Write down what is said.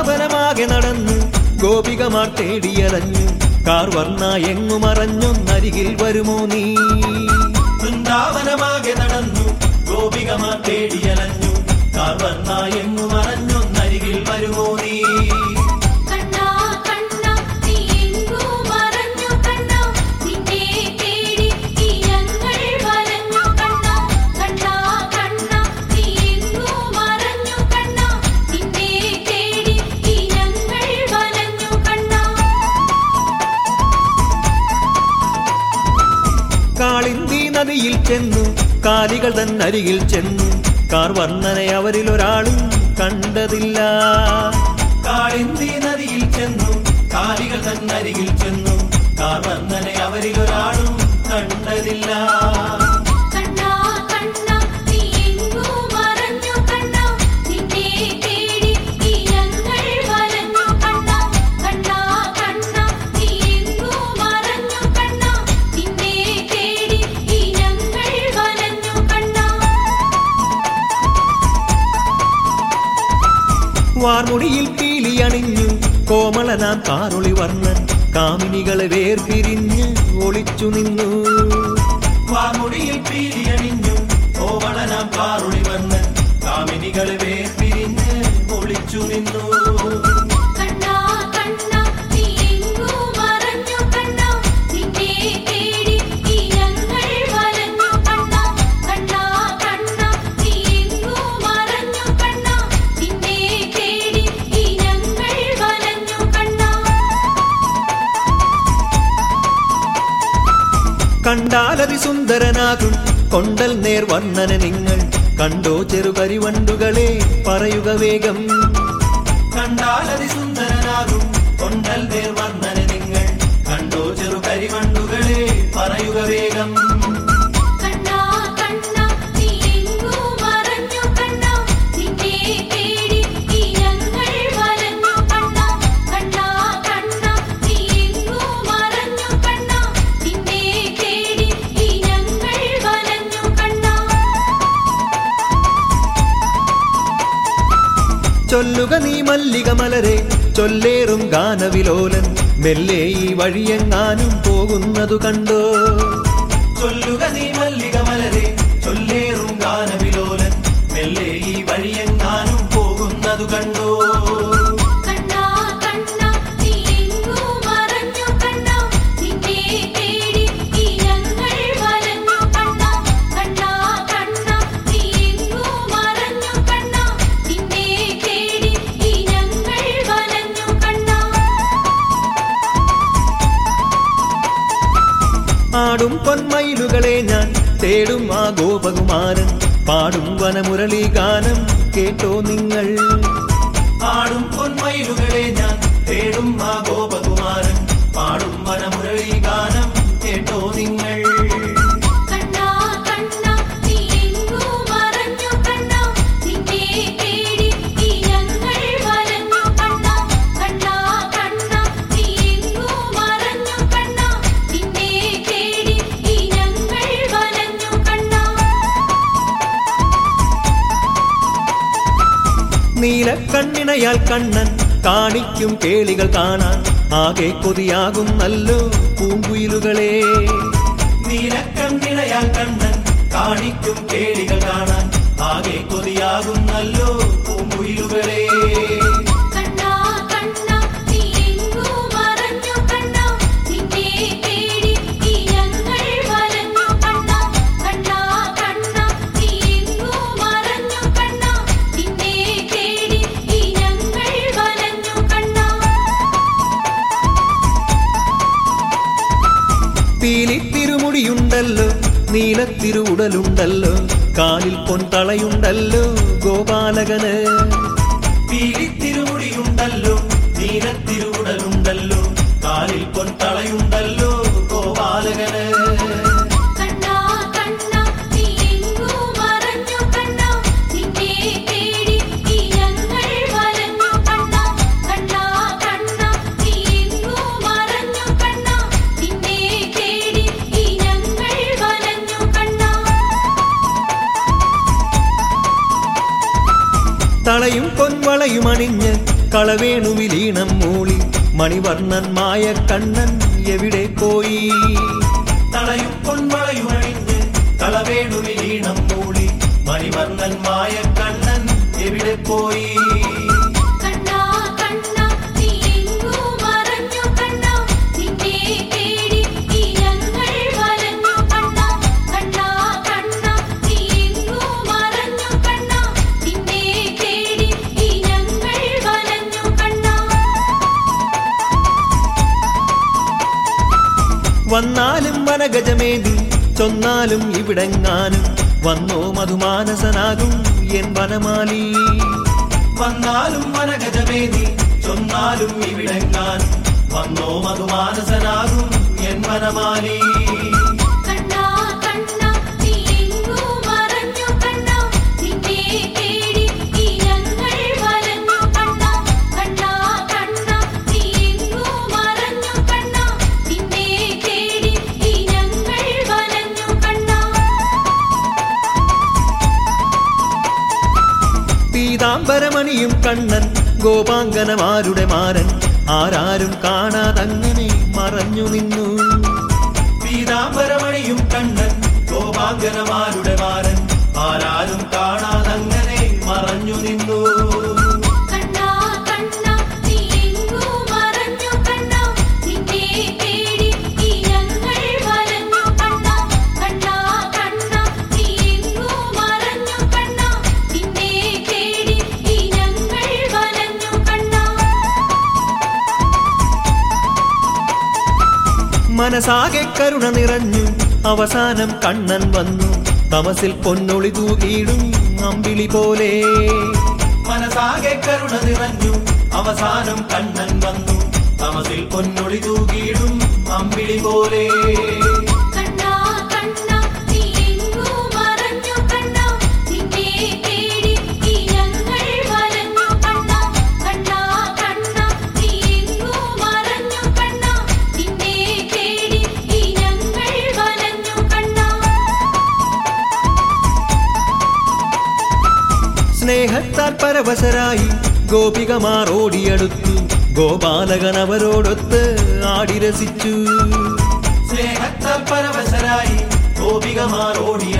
വൃന്ദാവനമാകെ നടന്നു ഗോപികമാർ തേടിയലഞ്ഞു കാർ വർണ്ണ എങ്ങു മറഞ്ഞൊന്നരികിൽ വരുമോ നീ വൃന്ദാവനമാകെ നടന്നു ഗോപികമാർ തേടിയലഞ്ഞു കാർവർണ്ണ എങ്ങു മറഞ്ഞൊന്നരികിൽ വരുമോ നീ കണ്ണാ കണ്ണാ നീ എങ്ങോ മറഞ്ഞു കണ്ണാ നിന്നെ തേടി ഈ ഞങ്ങൾ വലഞ്ഞു കണ്ണാ കണ്ണാ കണ്ണാ നീ എങ്ങോ മറഞ്ഞു കണ്ണാ നിന്നെ തേടി ഈ ഞങ്ങൾ വലഞ്ഞു കണ്ണാ കാളിന്തി നദിയിൽ ചെന്നു കാലികൾ തൻ അരികിൽ ചെന്നു കാർ വർണ്ണനെ അവരിൽ ഒരാളും കണ്ടതില്ല കാളിന്തി നദിയിൽ ചെന്നു കാലികൾ തന്നരികിൽ ചെന്നു കാർവർണ്ണനെ അവരിൽ ഒരാളും കണ്ടതില്ല കണ്ണാ കണ്ണാ നീ എങ്ങോ മറഞ്ഞു കണ്ണാ നിന്നെ തേടി ഈ ഞങ്ങൾ വലഞ്ഞു കണ്ണാ കണ്ണാ കണ്ണാ നീ എങ്ങോ മറഞ്ഞു കണ്ണാ നിന്നെ തേടി ഈ ഞങ്ങൾ വലഞ്ഞു കണ്ണാ വാർമുടിയിൽ പീലി അണിഞ്ഞു കോമളനാം കാറൊളി വർണ്ണൻ കാമിനികളെ വേർപിരിഞ്ഞ് ഒളിച്ചു നിന്നു വാമുടിയിൽ പീലിയണിഞ്ഞു കോവളനാം കാറുളി വന്ന് കാമിനികളെ വേർപിരിഞ്ഞ് ഒളിച്ചു നിന്നു കണ്ണാ കണ്ണാ നീ എങ്ങോ മറഞ്ഞു കണ്ണാ നിന്നെ തേടി ഈ ഞങ്ങൾ വലഞ്ഞു കണ്ണാ കണ്ണാ കണ്ണാ നീ എങ്ങോ മറഞ്ഞു കണ്ണാ നിന്നെ തേടി ഈ ഞങ്ങൾ വലഞ്ഞു കണ്ണാ കണ്ടാലതി സുന്ദരനാകും കൊണ്ടൽ നേർ വർണ്ണന നിങ്ങൾ കണ്ടോ ചെറുകരിവണ്ടുകളെ പറയുക വേഗം കണ്ടാലതി സുന്ദരനാകും കൊണ്ടൽ നേർ വർണ്ണനെ നിങ്ങൾ കണ്ടോ ചെറു കരിവണ്ടുകളെ പറയുക വേഗം കണ്ണാ കണ്ണാ നീ എങ്ങോ മറഞ്ഞു കണ്ണാ നിന്നെ തേടി ഈ ഞങ്ങൾ വലഞ്ഞു കണ്ണാ കണ്ണാ കണ്ണാ നീ എങ്ങോ മറഞ്ഞു കണ്ണാ നിന്നെ തേടി ഈ ഞങ്ങൾ വലഞ്ഞു കണ്ണാ ചൊല്ലുക നീ മല്ലിക മലരെ ചൊല്ലേറും ഗാനവിലോലൻ മെല്ലെ ഈ വഴിയെങ്ങാനും പോകുന്നതു കണ്ടോ ചൊല്ലുക നീ മല്ലിക മലരെ ചൊല്ലേറും ഗാനവിലോലൻ മെല്ലെ ഈ വഴിയെങ്ങാനും പോകുന്നതു കണ്ടോ കണ്ണാ കണ്ണാ നീ എങ്ങോ മറഞ്ഞു കണ്ണാ നിന്നെ തേടി ഈ ഞങ്ങൾ വലഞ്ഞു കണ്ണാ കണ്ണാ കണ്ണാ നീ എങ്ങോ മറഞ്ഞു കണ്ണാ നിന്നെ തേടി ഈ ഞങ്ങൾ വലഞ്ഞു കണ്ണാ ആടും പൊന്മയിലുകളെ ഞാൻ തേടും ആ ഗോപകുമാരൻ പാടും വനമുരളി ഗാനം കേട്ടോ നിങ്ങൾ ആടും പൊന്മയിലുകളെ ഞാൻ തേടും ആ ഗോപകുമാരൻ പാടും വനമുരളി ഗാനം കേട്ടോ നിങ്ങൾ കണ്ണാ കണ്ണാ നീ എങ്ങോ മറഞ്ഞു കണ്ണാ നിന്നെ തേടി ഈ ഞങ്ങൾ വലഞ്ഞു കണ്ണാ കണ്ണാ കണ്ണാ നീ എങ്ങോ മറഞ്ഞു കണ്ണാ നിന്നെ തേടി ഈ ഞങ്ങൾ വലഞ്ഞു കണ്ണാ നീലക്കണ്ണിണയാൽ കണ്ണൻ കാണിക്കും കേളികൾ കാണാൻ ആകെ കൊതിയാകും നല്ലോ പൂങ്കുയിലുകളെ നീലക്കണ്ണിണയാൽ കണ്ണൻ കാണിക്കും കേളികൾ കാണാൻ ആകെ കൊതിയാകും നല്ലോ പൂങ്കുയിലുകളെ കണ്ണാ കണ്ണാ നീ എങ്ങോ മറഞ്ഞു കണ്ണാ നിന്നെ തേടി ഈ ഞങ്ങൾ വലഞ്ഞു കണ്ണാ കണ്ണാ കണ്ണാ നീ എങ്ങോ മറഞ്ഞു കണ്ണാ നിന്നെ തേടി ഈ ഞങ്ങൾ വലഞ്ഞു കണ്ണാ പീലിത്തിരുമുടിയുണ്ടല്ലോ നീലത്തിരുവുടലുണ്ടല്ലോ കാലിൽ പൊൻതളയുണ്ടല്ലോ ഗോപാലകന് പീലിത്തിരുമുടിയുണ്ടല്ലോ നീലത്തിരുവുടലുണ്ടല്ലോ കാലിൽ പൊൻതളയുണ്ടല്ലോ ഗോപാലകന് കണ്ണാ കണ്ണാ നീ എങ്ങോ മറഞ്ഞു കണ്ണാ നിന്നെ തേടി ഈ ഞങ്ങൾ വലഞ്ഞു കണ്ണാ കണ്ണാ കണ്ണാ നീ എങ്ങോ മറഞ്ഞു കണ്ണാ നിന്നെ തേടി ഈ ഞങ്ങൾ വലഞ്ഞു കണ്ണാ തളയും പൊൻവളയും അണിഞ്ഞ് കളവേണുവിലീണം മൂളി മണിവർണ്ണൻ മായ കണ്ണൻ എവിടെ പോയി തളയും പൊൻവളയും അണിഞ്ഞ് കളവേണുവിലീണം മൂളി മണിവർണ്ണൻ മായ കണ്ണൻ എവിടെ പോയി കണ്ണാ കണ്ണാ നീ എങ്ങു മറഞ്ഞു കണ്ണാ നിന്നെ തേടി ഈ ഞങ്ങൾ വലഞ്ഞു കണ്ണാ കണ്ണാ കണ്ണാ നീ എങ്ങു മറഞ്ഞു കണ്ണാ നിന്നെ തേടി ഈ ഞങ്ങൾ വലഞ്ഞു കണ്ണാ വന്നാലും വനഗജമേതി ചൊന്നാലും ഇവിടെങ്ങാനും വന്നോ മധുമാനസനാകും എൻ വനമാലി വന്നാലും വനഗജമേതി ചൊന്നാലും ഇവിടെങ്ങാനും വന്നോ മധുമാനസനാകും എൻ മനമാലി കണ്ണാ കണ്ണാ നീ എങ്ങു മറഞ്ഞു കണ്ണാ നിന്നെ തേടി ഈ ഞങ്ങൾ വലഞ്ഞു കണ്ണാ കണ്ണാ കണ്ണാ നീ എങ്ങു മറഞ്ഞു കണ്ണാ നിന്നെ തേടി ഈ ഞങ്ങൾ വലഞ്ഞു കണ്ണാ പീതാംബരമണിയും കണ്ണൻ ഗോപാങ്കനമാരുടെ മാരൻ ആരാരും കാണാതങ്ങനെ മറഞ്ഞു നിന്നു പീതാംബരമണിയും കണ്ണൻ ഗോപാങ്കനമാരുടെ മാരൻ ആരാരും കാണാതങ്ങനെ മറഞ്ഞു നിന്നു കണ്ണാ കണ്ണാ നീ എങ്ങു മറഞ്ഞു കണ്ണാ നിന്നെ തേടി ഈ ഞങ്ങൾ വലഞ്ഞു കണ്ണാ കണ്ണാ കണ്ണാ നീ എങ്ങു മറഞ്ഞു കണ്ണാ നിന്നെ തേടി ഈ ഞങ്ങൾ വലഞ്ഞു കണ്ണാ മനസാകെ കരുണ നിറഞ്ഞു അവസാനം കണ്ണൻ വന്നു തമസിൽ പൊന്നൊളി തൂകിയിടും അമ്പിളി പോലെ മനസാകെ കരുണ നിറഞ്ഞു അവസാനം കണ്ണൻ വന്നു തമസിൽ പൊന്നൊളി തൂകിയിടും അമ്പിളി പോലെ കണ്ണാ കണ്ണാ നീ എങ്ങു മറഞ്ഞു കണ്ണാ നിന്നെ തേടി ഈ ഞങ്ങൾ വലഞ്ഞു കണ്ണാ കണ്ണാ കണ്ണാ നീ എങ്ങു മറഞ്ഞു കണ്ണാ നിന്നെ തേടി ഈ ഞങ്ങൾ വലഞ്ഞു കണ്ണാ സ്നേഹത്താൽ പരവശരായി ഗോപികമാർ ഓടിയടുത്തു ഗോപാലകൻ അവരോടൊത്ത് ആടി രസിച്ചു സ്നേഹത്താൽ പരവശരായി ഗോപികമാർ ഓടി